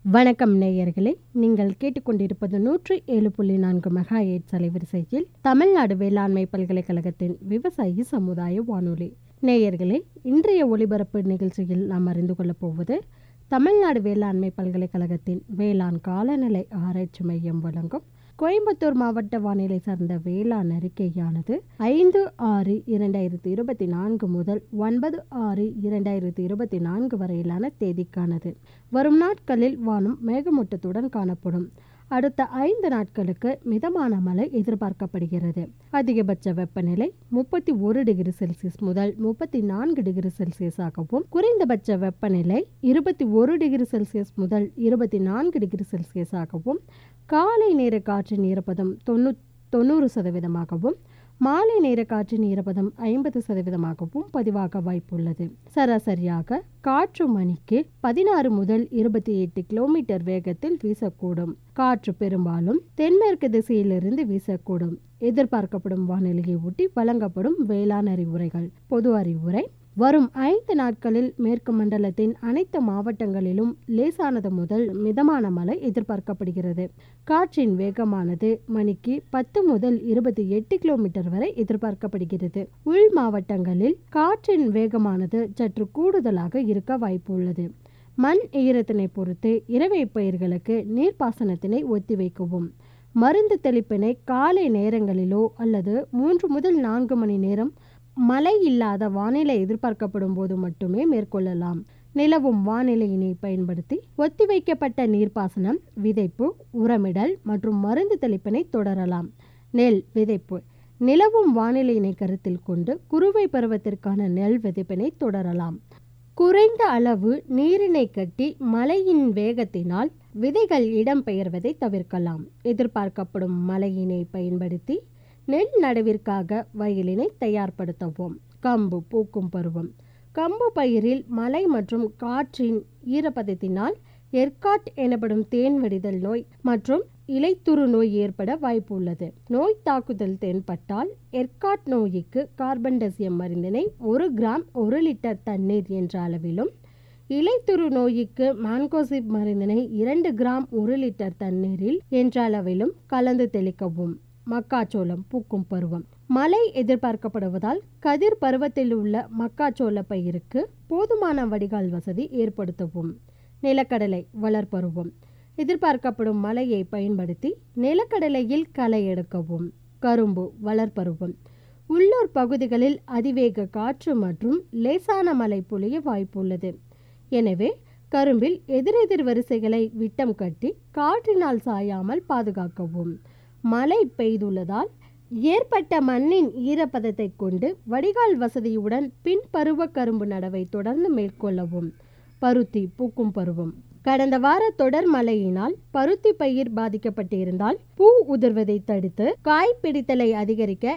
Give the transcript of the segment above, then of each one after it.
வணக்கம் நேயர்களே நீங்கள் கேட்டுக்கொண்டிருப்பது நூற்றி ஏழு புள்ளி நான்கு மெகா எயிட் அலைவரிசையில் தமிழ்நாடு வேளாண்மை பல்கலைக்கழகத்தின் விவசாயி சமுதாய வானொலி நேயர்களே இன்றைய ஒளிபரப்பு நிகழ்ச்சியில் நாம் அறிந்து கொள்ளப் போவது தமிழ்நாடு வேளாண்மை பல்கலைக்கழகத்தின் வேளாண் காலநிலை ஆராய்ச்சி மையம் வழங்கும் கோயம்புத்தூர் மாவட்ட வானிலை சார்ந்த வேளாண் அறிக்கையானது ஐந்து ஆறு இரண்டாயிரத்தி இருபத்தி நான்கு முதல் ஒன்பது ஆறு இரண்டாயிரத்தி இருபத்தி நான்கு வரையிலான தேதிக்கானது வரும் நாட்களில் வானம் மேகமூட்டத்துடன் காணப்படும் அடுத்த ஐந்து நாட்களுக்கு மிதமான மழை எதிர்பார்க்கப்படுகிறது அதிகபட்ச வெப்பநிலை முப்பத்தி ஒரு டிகிரி செல்சியஸ் முதல் முப்பத்தி நான்கு டிகிரி செல்சியஸாகவும் குறைந்தபட்ச வெப்பநிலை இருபத்தி ஒரு டிகிரி செல்சியஸ் முதல் இருபத்தி நான்கு டிகிரி செல்சியஸாகவும் காலை நேர காற்றின் ஈரப்பதம் தொண்ணூ தொண்ணூறு சதவீதமாகவும் மாலை நேர காற்றின் ஈரப்பதம் ஐம்பது சதவீதமாகவும் பதிவாக வாய்ப்புள்ளது சராசரியாக காற்று மணிக்கு பதினாறு முதல் இருபத்தி எட்டு கிலோமீட்டர் வேகத்தில் வீசக்கூடும் காற்று பெரும்பாலும் தென்மேற்கு திசையிலிருந்து வீசக்கூடும் எதிர்பார்க்கப்படும் வானிலையை ஒட்டி வழங்கப்படும் வேளாண் அறிவுரைகள் பொது அறிவுரை வரும் ஐந்து நாட்களில் மேற்கு மண்டலத்தின் அனைத்து மாவட்டங்களிலும் லேசானது முதல் மிதமான மழை எதிர்பார்க்கப்படுகிறது காற்றின் வேகமானது மணிக்கு பத்து முதல் இருபத்தி எட்டு கிலோமீட்டர் வரை எதிர்பார்க்கப்படுகிறது உள் மாவட்டங்களில் காற்றின் வேகமானது சற்று கூடுதலாக இருக்க வாய்ப்பு உள்ளது மண் ஈரத்தினை பொறுத்து இரவை பயிர்களுக்கு நீர்ப்பாசனத்தினை ஒத்திவைக்கவும் மருந்து தெளிப்பினை காலை நேரங்களிலோ அல்லது மூன்று முதல் நான்கு மணி நேரம் மழை இல்லாத வானிலை எதிர்பார்க்கப்படும் போது மட்டுமே மேற்கொள்ளலாம் நிலவும் வானிலையினை பயன்படுத்தி ஒத்திவைக்கப்பட்ட நீர்ப்பாசனம் விதைப்பு உரமிடல் மற்றும் மருந்து தெளிப்பினை தொடரலாம் நெல் விதைப்பு நிலவும் வானிலையினை கருத்தில் கொண்டு குறுவை பருவத்திற்கான நெல் விதைப்பினை தொடரலாம் குறைந்த அளவு நீரினை கட்டி மழையின் வேகத்தினால் விதைகள் இடம்பெயர்வதை தவிர்க்கலாம் எதிர்பார்க்கப்படும் மழையினை பயன்படுத்தி நெல் நடவிற்காக வயலினை தயார்படுத்தவும் கம்பு பூக்கும் பருவம் கம்பு பயிரில் மழை மற்றும் காற்றின் ஈரப்பதத்தினால் எர்காட் எனப்படும் தேன் வடிதல் நோய் மற்றும் இலைத்துரு நோய் ஏற்பட வாய்ப்பு உள்ளது நோய் தாக்குதல் தென்பட்டால் எர்காட் நோய்க்கு கார்பன் டசியம் மருந்தினை ஒரு கிராம் ஒரு லிட்டர் தண்ணீர் என்ற அளவிலும் இலைத்துரு நோய்க்கு மான்கோசிப் மருந்தினை இரண்டு கிராம் ஒரு லிட்டர் தண்ணீரில் என்ற அளவிலும் கலந்து தெளிக்கவும் மக்காச்சோளம் பூக்கும் பருவம் மழை எதிர்பார்க்கப்படுவதால் கதிர் பருவத்தில் உள்ள மக்காச்சோள பயிருக்கு போதுமான வடிகால் வசதி ஏற்படுத்தவும் நிலக்கடலை வளர்பருவம் எதிர்பார்க்கப்படும் மழையை பயன்படுத்தி நிலக்கடலையில் களை எடுக்கவும் கரும்பு வளர்பருவம் உள்ளூர் பகுதிகளில் அதிவேக காற்று மற்றும் லேசான மழை பொழிய வாய்ப்புள்ளது எனவே கரும்பில் எதிரெதிர் வரிசைகளை விட்டம் கட்டி காற்றினால் சாயாமல் பாதுகாக்கவும் மழை பெய்துள்ளதால் ஏற்பட்ட மண்ணின் ஈரப்பதத்தை கொண்டு வடிகால் வசதியுடன் பின் பருவ கரும்பு நடவை தொடர்ந்து மேற்கொள்ளவும் பருத்தி பூக்கும் பருவம் கடந்த வார தொடர் மழையினால் பருத்தி பயிர் பாதிக்கப்பட்டிருந்தால் பூ உதிர்வதை தடுத்து காய் பிடித்தலை அதிகரிக்க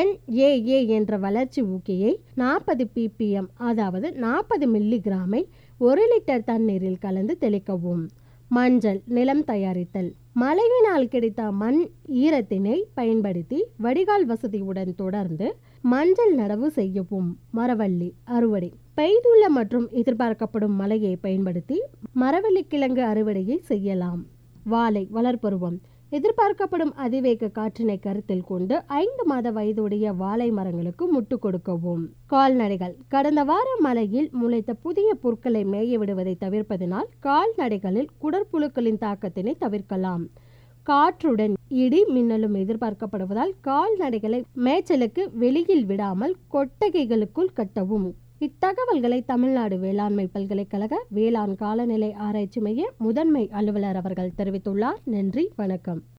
என்ஏஏ என்ற வளர்ச்சி ஊக்கியை நாற்பது பிபிஎம் அதாவது நாற்பது மில்லி கிராமை ஒரு லிட்டர் தண்ணீரில் கலந்து தெளிக்கவும் மஞ்சள் நிலம் தயாரித்தல் மழையினால் கிடைத்த மண் ஈரத்தினை பயன்படுத்தி வடிகால் வசதியுடன் தொடர்ந்து மஞ்சள் நடவு செய்யவும் மரவள்ளி அறுவடை பெய்துள்ள மற்றும் எதிர்பார்க்கப்படும் மழையை பயன்படுத்தி மரவள்ளி கிழங்கு அறுவடையை செய்யலாம் வாழை வளர்ப்பருவம் எதிர்பார்க்கப்படும் அதிவேக காற்றினை கருத்தில் கொண்டு ஐந்து மாத வயதுடைய வாழை மரங்களுக்கு முட்டு கொடுக்கவும் கால்நடைகள் கடந்த வார மழையில் முளைத்த புதிய புற்களை மேய விடுவதை தவிர்ப்பதனால் கால்நடைகளில் குடற்புழுக்களின் தாக்கத்தினை தவிர்க்கலாம் காற்றுடன் இடி மின்னலும் எதிர்பார்க்கப்படுவதால் கால்நடைகளை மேய்ச்சலுக்கு வெளியில் விடாமல் கொட்டகைகளுக்குள் கட்டவும் இத்தகவல்களை தமிழ்நாடு வேளாண்மை பல்கலைக்கழக வேளாண் காலநிலை ஆராய்ச்சி மைய முதன்மை அலுவலர் அவர்கள் தெரிவித்துள்ளார் நன்றி வணக்கம்